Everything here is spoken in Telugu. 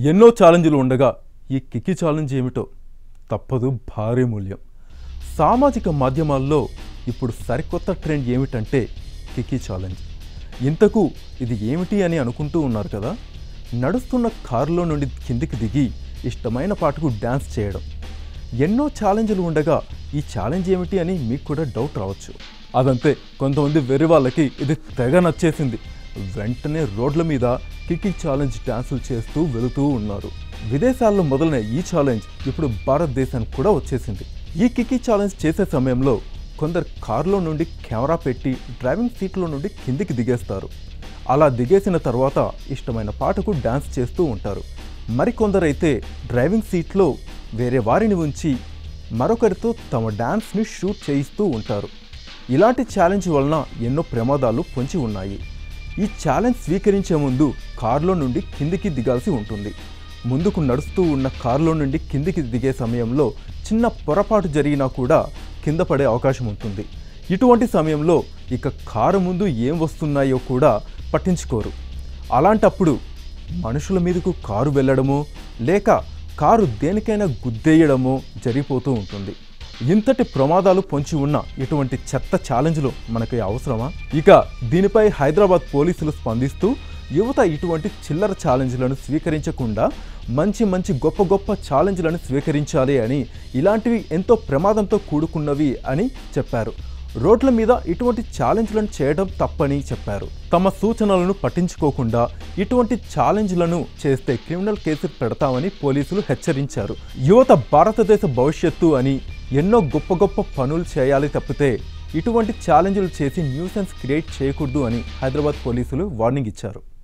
ఎన్నో ఛాలెంజ్లు ఉండగా ఈ కికి ఛాలెంజ్ ఏమిటో తప్పదు భారీ మూల్యం సామాజిక మాధ్యమాల్లో ఇప్పుడు సరికొత్త ట్రెండ్ ఏమిటంటే కికి ఛాలెంజ్ ఇంతకు ఇది ఏమిటి అని అనుకుంటూ ఉన్నారు కదా నడుస్తున్న కారులో నుండి కిందికి దిగి ఇష్టమైన పాటకు డ్యాన్స్ చేయడం ఎన్నో ఛాలెంజ్లు ఉండగా ఈ ఛాలెంజ్ ఏమిటి అని మీకు కూడా డౌట్ రావచ్చు అదంతే కొంతమంది వెర్రి వాళ్ళకి ఇది తెగ నచ్చేసింది వెంటనే రోడ్ల మీద కికి ఛాలెంజ్ డ్యాన్సులు చేస్తూ వెళుతూ ఉన్నారు విదేశాల్లో మొదలైన ఈ ఛాలెంజ్ ఇప్పుడు భారతదేశానికి కూడా వచ్చేసింది ఈ కికి ఛాలెంజ్ చేసే సమయంలో కొందరు కారులో నుండి కెమెరా పెట్టి డ్రైవింగ్ సీట్లో నుండి కిందికి దిగేస్తారు అలా దిగేసిన తర్వాత ఇష్టమైన పాటకు డ్యాన్స్ చేస్తూ ఉంటారు మరికొందరైతే డ్రైవింగ్ సీట్లో వేరే వారిని ఉంచి మరొకరితో తమ డ్యాన్స్ని షూట్ చేయిస్తూ ఉంటారు ఇలాంటి ఛాలెంజ్ వలన ఎన్నో ప్రమాదాలు పొంచి ఉన్నాయి ఈ ఛాలెంజ్ స్వీకరించే ముందు కారులో నుండి కిందికి దిగాల్సి ఉంటుంది ముందుకు నడుస్తూ ఉన్న కారులో నుండి కిందికి దిగే సమయంలో చిన్న పొరపాటు జరిగినా కూడా కింద పడే అవకాశం ఉంటుంది ఇటువంటి సమయంలో ఇక కారు ముందు ఏం వస్తున్నాయో కూడా పట్టించుకోరు అలాంటప్పుడు మనుషుల మీదకు కారు వెళ్ళడమో లేక కారు దేనికైనా గుద్దేయడమో జరిగిపోతూ ఉంటుంది ఇంతటి ప్రమాదాలు పొంచి ఉన్న ఇటువంటి చెత్త ఛాలెంజ్లు మనకి అవసరమా ఇక దీనిపై హైదరాబాద్ పోలీసులు స్పందిస్తూ యువత ఇటువంటి చిల్లర ఛాలెంజ్లను స్వీకరించకుండా మంచి మంచి గొప్ప గొప్ప ఛాలెంజ్లను స్వీకరించాలి అని ఇలాంటివి ఎంతో ప్రమాదంతో కూడుకున్నవి అని చెప్పారు రోడ్ల మీద ఇటువంటి ఛాలెంజ్లను చేయడం తప్పని చెప్పారు తమ సూచనలను పట్టించుకోకుండా ఇటువంటి ఛాలెంజ్లను చేస్తే క్రిమినల్ కేసు పెడతామని పోలీసులు హెచ్చరించారు యువత భారతదేశ భవిష్యత్తు అని ఎన్నో గొప్ప గొప్ప పనులు చేయాలి తప్పితే ఇటువంటి ఛాలెంజ్లు చేసి న్యూసెన్స్ క్రియేట్ చేయకూడదు అని హైదరాబాద్ పోలీసులు వార్నింగ్ ఇచ్చారు